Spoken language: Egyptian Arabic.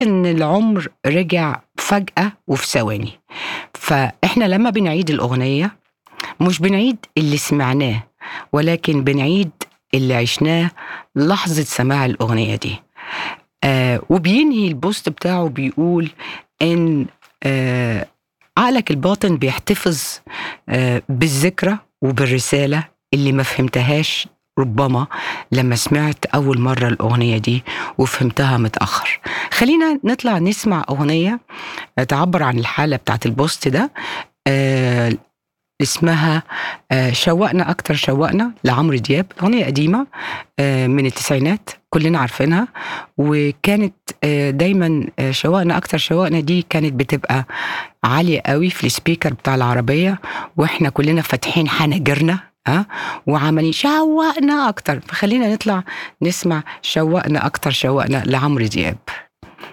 ان العمر رجع فجأة وفي ثواني فاحنا لما بنعيد الأغنية مش بنعيد اللي سمعناه ولكن بنعيد اللي عشناه لحظة سماع الأغنية دي آه وبينهي البوست بتاعه بيقول إن آه عقلك الباطن بيحتفظ آه بالذكرى وبالرسالة اللي ما فهمتهاش ربما لما سمعت أول مرة الأغنية دي وفهمتها متأخر خلينا نطلع نسمع أغنية تعبر عن الحالة بتاعت البوست ده آه اسمها آه شوقنا أكتر شوقنا لعمرو دياب أغنية قديمة آه من التسعينات كلنا عارفينها وكانت آه دايما آه شوقنا أكتر شوقنا دي كانت بتبقى عالية قوي في السبيكر بتاع العربية وإحنا كلنا فاتحين حناجرنا أه؟ وعمالين شوقنا أكتر فخلينا نطلع نسمع شوقنا أكتر شوقنا لعمرو دياب